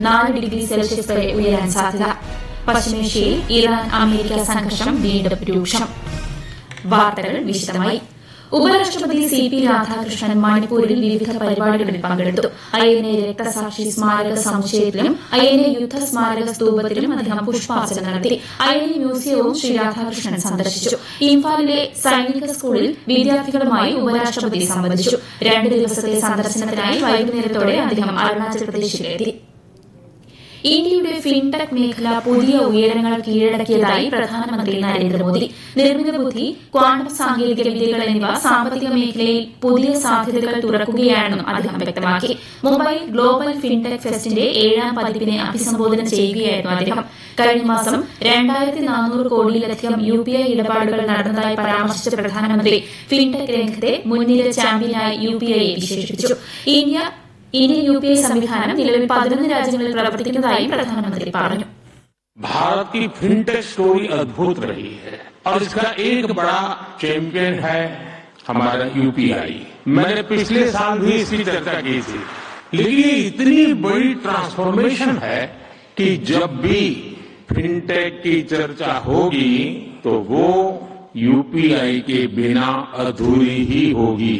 നാല് degree Celsius വരെ ഉയരാൻ സാധ്യത പശ്ചിമേഷ്യയിൽ ഇറാൻ അമേരിക്ക സംഘർഷം വീണ്ടും രൂക്ഷം വാർത്തകൾ വിശദമായി ഉപരാഷ്ട്രപതി സി പി രാധാകൃഷ്ണൻ മണിപ്പൂരിൽ വിവിധ പരിപാടികളിൽ പങ്കെടുത്തു ഐ എൻ എ രക്തസാക്ഷി സ്മാരക സമുച്ചയത്തിലും ഐ എൻ എ യുദ്ധ സ്മാരക സ്തൂപത്തിലും അദ്ദേഹം പുഷ്പാർച്ചന നടത്തി ഐ എൻ എ മ്യൂസിയവും ശ്രീ രാധാകൃഷ്ണൻ സന്ദർശിച്ചു ഇംഫാലിലെ സൈനിക സ്കൂളിൽ വിദ്യാർത്ഥികളുമായി ഉപരാഷ്ട്രപതി സംവദിച്ചു രണ്ട് ദിവസത്തെ സന്ദർശനത്തിനായി വൈകുന്നേരത്തോടെ അദ്ദേഹം അരുണാചൽ പ്രദേശിലെത്തി ഇന്ത്യയുടെ ഫിൻടെക് മേഖല പുതിയ ഉയരങ്ങൾ കീഴടക്കിയതായി പ്രധാനമന്ത്രി നരേന്ദ്രമോദി നിർമ്മിത ബുദ്ധി ക്വാണ്ടം സാങ്കേതിക വിദ്യകൾ എന്നിവ സാമ്പത്തിക മേഖലയിൽ പുതിയ സാധ്യതകൾ തുറക്കുകയാണെന്നും അദ്ദേഹം വ്യക്തമാക്കി മുംബൈയിൽ ഗ്ലോബൽ ഫിൻടെക് ഫെസ്റ്റിന്റെ ഏഴാം പതിപ്പിനെ അഭിസംബോധന ചെയ്യുകയായിരുന്നു അദ്ദേഹം കഴിഞ്ഞ മാസം രണ്ടായിരത്തി നാനൂറ് കോടിയിലധികം യു പി ഐ ഇടപാടുകൾ നടന്നതായി പരാമർശിച്ച പ്രധാനമന്ത്രി ഫിൻടെക് രംഗത്തെ മുൻനിര ചാമ്പ്യനായി യു പി ഐയെ വിശേഷിപ്പിച്ചു India Indian U P I സംവിധാനം നിലവിൽ പതിനൊന്ന് രാജ്യങ്ങളിൽ പ്രവർത്തിക്കുന്നതായും പ്രധാനമന്ത്രി പറഞ്ഞു भारत की फिनटेक स्टोरी अद्भुत रही है और इसका एक बड़ा चैंपियन है हमारा यूपीआई मैंने पिछले साल भी इसकी चर्चा की थी लेकिन ये इतनी बड़ी ट्रांसफॉर्मेशन है कि जब भी फिनटेक की चर्चा होगी तो वो यूपीआई के बिना अधूरी ही होगी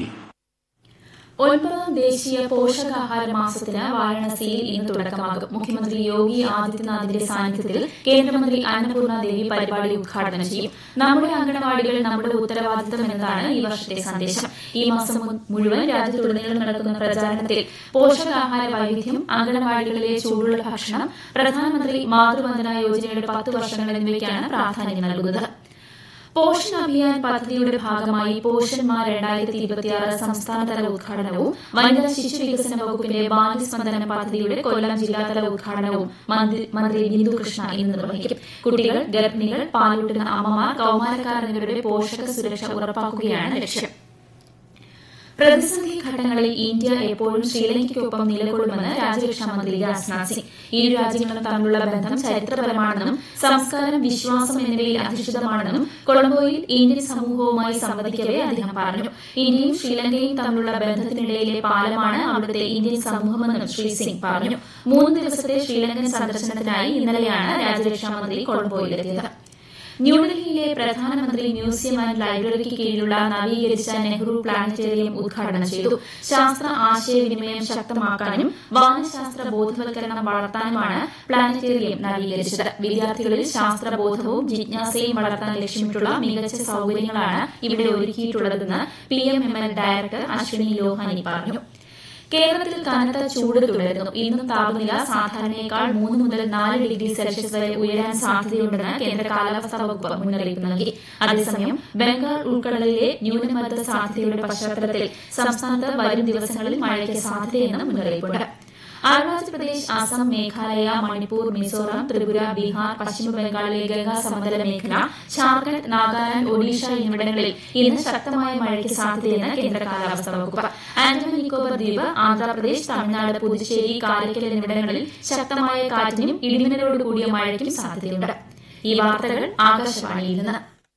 ഒൻപതാം ദേശീയ പോഷകാഹാര മാസത്തിന് വാരാണസിയിൽ ഇന്ന് തുടക്കമാകും മുഖ്യമന്ത്രി യോഗി ആദിത്യനാഥിന്റെ സാന്നിധ്യത്തിൽ കേന്ദ്രമന്ത്രി അന്നപൂർണ ദേവി പരിപാടി ഉദ്ഘാടനം ചെയ്യും നമ്മുടെ അംഗനവാടികൾ നമ്മുടെ ഉത്തരവാദിത്തം എന്നതാണ് ഈ വർഷത്തെ സന്ദേശം ഈ മാസം മുഴുവൻ രാജ്യത്തുടനീളം നടക്കുന്ന പ്രചാരണത്തിൽ പോഷകാഹാര വൈവിധ്യം അംഗനവാടികളിലെ ചൂടുള്ള ഭക്ഷണം പ്രധാനമന്ത്രി മാതൃവന്ദന യോജനയുടെ പത്ത് വർഷങ്ങൾ എന്നിവയ്ക്കാണ് പ്രാധാന്യം നൽകുന്നത് പോഷൺ അഭിയാൻ പദ്ധതിയുടെ ഭാഗമായി പോഷന്മാർ രണ്ടായിരത്തി ഇരുപത്തിയാറ് സംസ്ഥാനതല ഉദ്ഘാടനവും വനിതാ ശിശു വികസന വകുപ്പിന്റെ ബാല്യസ്പന്ദന പദ്ധതിയുടെ കൊല്ലം ജില്ലാതല ഉദ്ഘാടനവും മന്ത്രി ബിന്ദു കൃഷ്ണ ഇന്ന് നിർവഹിക്കും കുട്ടികൾ ഗർഭിണികൾ പാലൂട്ടുന്ന അമ്മമാർ കൌമാരക്കാർ എന്നിവരുടെ പോഷക സുരക്ഷ ഉറപ്പാക്കുകയാണ് ലക്ഷ്യം പ്രതിസന്ധി ഘട്ടങ്ങളിൽ ഇന്ത്യ എപ്പോഴും ശ്രീലങ്കയ്ക്കൊപ്പം നിലകൊള്ളുമെന്ന് രാജ്യരക്ഷാമന്ത്രി രാജ്നാഥ് സിംഗ് ഇരു രാജ്യങ്ങളും തമ്മിലുള്ള ബന്ധം ചരിത്രപരമാണെന്നും സംസ്കാരം വിശ്വാസം എന്നിവയിൽ അധിഷ്ഠിതമാണെന്നും കൊളംബോയിൽ ഇന്ത്യൻ സമൂഹവുമായി സംവദിക്കവെ അദ്ദേഹം പറഞ്ഞു ഇന്ത്യയും ശ്രീലങ്കയും തമ്മിലുള്ള ബന്ധത്തിനിടയിലെ പാലമാണ് അവിടുത്തെ ഇന്ത്യൻ സമൂഹമെന്നും ശ്രീ സിംഗ് പറഞ്ഞു മൂന്ന് ദിവസത്തെ ശ്രീലങ്കൻ സന്ദർശനത്തിനായി ഇന്നലെയാണ് രാജ്യരക്ഷാമന്ത്രി കൊളംബോയിലെത്തിയത് ന്യൂഡൽഹിയിലെ പ്രധാനമന്ത്രി മ്യൂസിയം ആൻഡ് ലൈബ്രറിക്ക് കീഴിലുള്ള നവീകരിച്ച നെഹ്റു പ്ലാനറ്റേറിയം ഉദ്ഘാടനം ചെയ്തു ശാസ്ത്ര ആശയവിനിമയം ശക്തമാക്കാനും വാനശാസ്ത്ര ബോധവൽക്കരണം വളർത്താനുമാണ് പ്ലാനറ്റേറിയം നവീകരിച്ചത് വിദ്യാർത്ഥികളിൽ ശാസ്ത്രബോധവും ജിജ്ഞാസയും വളർത്താൻ ലക്ഷ്യമിട്ടുള്ള മികച്ച സൌകര്യങ്ങളാണ് ഇവിടെ ഒരുക്കിയിട്ടുള്ളതെന്ന് P M M L director Ashwini Lohani പറഞ്ഞു കേരളത്തിൽ കനത്ത ചൂട് തുടരുന്നു ഇന്നും താപനില സാധാരണയേക്കാൾ മൂന്ന് മുതൽ നാല് ഡിഗ്രി സെൽഷ്യസ് വരെ ഉയരാൻ സാധ്യതയുണ്ടെന്ന് കേന്ദ്ര കാലാവസ്ഥാ വകുപ്പ് മുന്നറിയിപ്പ് നൽകി അതേസമയം ബംഗാൾ ഉൾക്കടലിലെ ന്യൂനമർദ്ദ സാധ്യതയുടെ പശ്ചാത്തലത്തിൽ സംസ്ഥാനത്ത് വരും ദിവസങ്ങളിൽ മഴയ്ക്ക് സാധ്യതയെന്ന് മുന്നറിയിപ്പുണ്ട് അരുണാചൽ പ്രദേശ് അസം മേഘാലയ മണിപ്പൂർ മിസോറാം ത്രിപുര ബീഹാർ പശ്ചിമബംഗാളിലെ ഗംഗാ സമതല മേഖല ഝാർഖണ്ഡ് നാഗാലാന്റ് ഒഡീഷ എന്നിവിടങ്ങളിൽ ഇന്ന് ശക്തമായ മഴയ്ക്ക് സാധ്യതയെന്ന് കേന്ദ്ര കാലാവസ്ഥാ വകുപ്പ് ആൻഡമാൻ നിക്കോബർ ദ്വീപ് ആന്ധ്രാപ്രദേശ് തമിഴ്നാട് പുതുച്ചേരി കാരയ്ക്കൽ എന്നിവിടങ്ങളിൽ ശക്തമായ കാറ്റിനും ഇടിമിന്നലോട് കൂടിയ മഴയ്ക്കും സാധ്യതയുണ്ട് ഈ വാർത്തകൾ ആകാശവാണിയിൽ നിന്ന്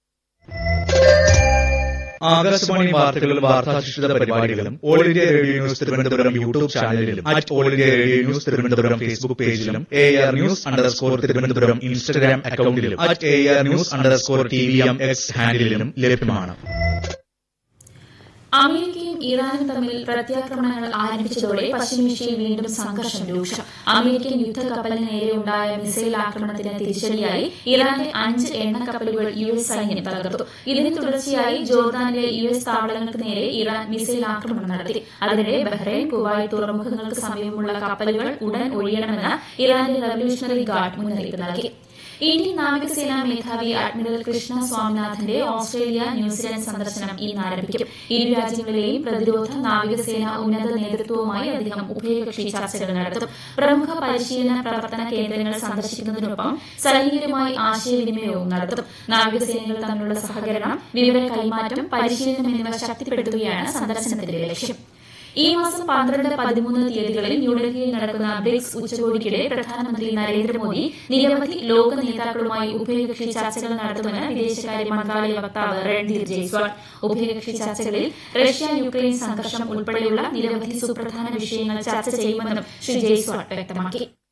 ആകാശവാണി വാർത്തകളും വാർത്താധിഷ്ഠിത പരിപാടികളും all India radio news Thiruvananthapuram YouTube ചാനലിലും at all India radio news Thiruvananthapuram Facebook പേജിലും A R news underscore Thiruvananthapuram Instagram അക്കൌണ്ടിലും at A R news underscore T V M X ഹാൻഡിലും ലഭ്യമാണ് അമേരിക്കയും ഇറാനും തമ്മിൽ പ്രത്യാക്രമണങ്ങൾ ആരംഭിച്ചതോടെ പശ്ചിമേഷ്യയിൽ വീണ്ടും സംഘർഷം രൂക്ഷം അമേരിക്കൻ യുദ്ധക്കപ്പലിന് നേരെയുണ്ടായ മിസൈൽ ആക്രമണത്തിന് തിരിച്ചടിയായി ഇറാന്റെ അഞ്ച് എണ്ണക്കപ്പലുകൾ യു എസ് സൈന്യം തകർത്തു ഇതിന് തുടർച്ചയായി ജോർദാനിലെ യു എസ് താവളങ്ങൾക്ക് നേരെ ഇറാൻ മിസൈൽ ആക്രമണം നടത്തി അതിനിടെ ബഹ്റൈൻ കുവൈറ്റ് തുറമുഖങ്ങൾക്ക് സമീപമുള്ള കപ്പലുകൾ ഉടൻ ഒഴിയണമെന്ന് ഇറാന്റെ റവല്യൂഷണറി ഗാർഡ് മുന്നറിയിപ്പ് നൽകി ഇന്ത്യൻ നാവികസേനാ മേധാവി അഡ്മിറൽ കൃഷ്ണ സ്വാമിനാഥന്റെ ഓസ്ട്രേലിയ ന്യൂസിലാൻഡ് സന്ദർശനം ഇന്ന് ആരംഭിക്കും ഇരു രാജ്യങ്ങളിലെയും പ്രതിരോധ നാവികസേന ഉന്നത നേതൃത്വവുമായി അദ്ദേഹം ഉഭയകക്ഷി ചർച്ചകൾ നടത്തും പ്രമുഖ പരിശീലന പ്രവർത്തന കേന്ദ്രങ്ങൾ സന്ദർശിക്കുന്നതിനൊപ്പം സൈനികരുമായി ആശയവിനിമയവും നടത്തും നാവികസേനകൾ തമ്മിലുള്ള സഹകരണം വിവര കൈമാറ്റം പരിശീലനം എന്നിവ ശക്തിപ്പെടുത്തുകയാണ് സന്ദർശനത്തിന്റെ ലക്ഷ്യം ഈ മാസം പന്ത്രണ്ട് പതിമൂന്ന് തീയതികളിൽ ന്യൂഡൽഹിയിൽ നടക്കുന്ന ബ്രിക്സ് ഉച്ചകോടിക്കിടെ പ്രധാനമന്ത്രി നരേന്ദ്രമോദി നിരവധി ലോക നേതാക്കളുമായി ഉഭയകക്ഷി ചർച്ചകൾ നടത്തുമെന്ന് വിദേശകാര്യ മന്ത്രാലയ വക്താവ് രൺധീർ ജയ്സ്വാൾ ഉഭയകക്ഷി ചർച്ചകളിൽ റഷ്യ യുക്രൈൻ സംഘർഷം ഉൾപ്പെടെയുള്ള നിരവധി സുപ്രധാന വിഷയങ്ങൾ ചർച്ച ചെയ്യുമെന്നും ശ്രീ ജയ്സ്വാൾ വ്യക്തമാക്കി